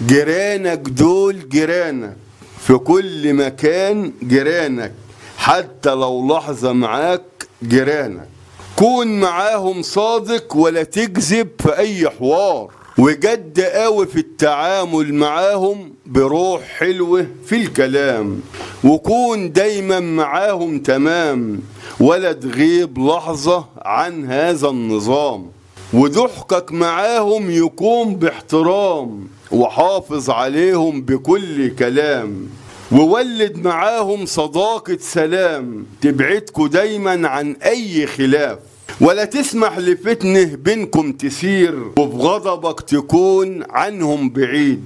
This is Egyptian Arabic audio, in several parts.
جيرانك دول جيرانك في كل مكان جيرانك حتى لو لحظة معاك جيرانك كون معاهم صادق ولا تكذب في أي حوار وجد قوي في التعامل معاهم بروح حلوة في الكلام وكون دايما معاهم تمام ولا تغيب لحظة عن هذا النظام وضحكك معاهم يكون باحترام وحافظ عليهم بكل كلام وولد معاهم صداقة سلام تبعدكوا دايما عن أي خلاف ولا تسمح لفتنة بينكم تسير وفي غضبك تكون عنهم بعيد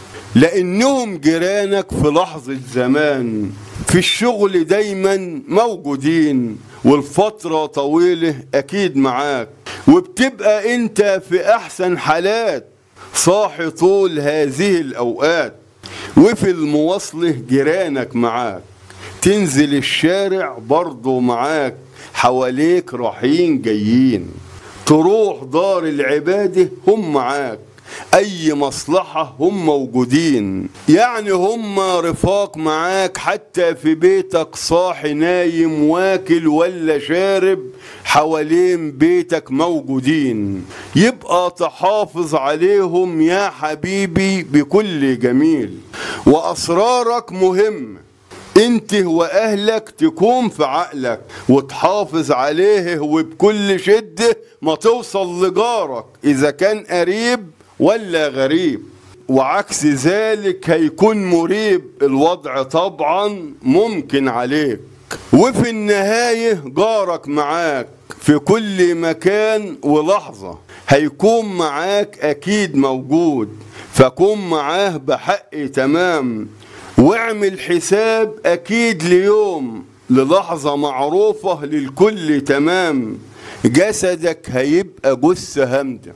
لأنهم جيرانك في لحظة زمان في الشغل دايما موجودين والفترة طويلة أكيد معاك وبتبقى أنت في أحسن حالات صاحي طول هذه الأوقات وفي المواصلة جيرانك معاك تنزل الشارع برضه معاك حواليك رايحين جايين تروح دار العبادة هم معاك أي مصلحة هم موجودين يعني هم رفاق معاك حتى في بيتك صاحي نايم واكل ولا شارب حوالين بيتك موجودين يبقى تحافظ عليهم يا حبيبي بكل جميل وأسرارك مهمة انت واهلك تكون في عقلك وتحافظ عليه وبكل شدة ما توصل لجارك اذا كان قريب ولا غريب وعكس ذلك هيكون مريب الوضع طبعا ممكن عليك وفي النهاية جارك معاك في كل مكان ولحظة هيكون معاك أكيد موجود فكن معاه بحق تمام واعمل حساب أكيد ليوم للحظة معروفة للكل تمام جسدك هيبقى جثة همدة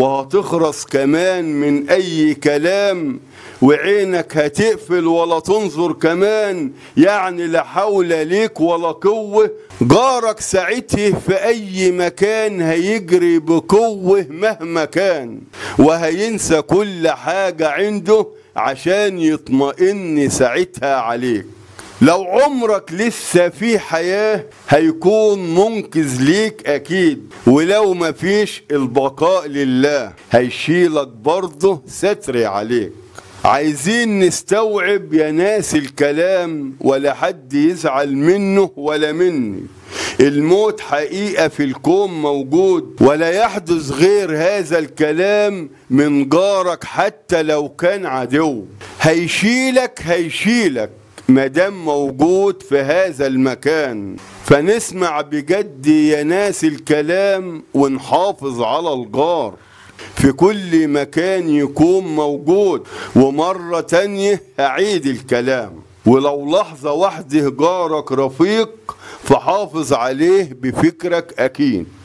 وهتخرس كمان من أي كلام وعينك هتقفل ولا تنظر كمان يعني لا حول ليك ولا قوة جارك ساعته في أي مكان هيجري بقوة مهما كان وهينسى كل حاجة عنده عشان يطمئن ساعتها عليك لو عمرك لسه في حياة هيكون منقذ ليك أكيد ولو مفيش البقاء لله هيشيلك برضه ستر عليك عايزين نستوعب يا ناس الكلام ولا حد يزعل منه ولا مني الموت حقيقة في الكون موجود ولا يحدث غير هذا الكلام من جارك حتى لو كان عدو هيشيلك هيشيلك مادام موجود في هذا المكان فنسمع بجد يا ناس الكلام ونحافظ على الجار في كل مكان يكون موجود ومرة تانية هعيد الكلام ولو لحظة واحدة جارك رفيق فحافظ عليه بفكرك أكيد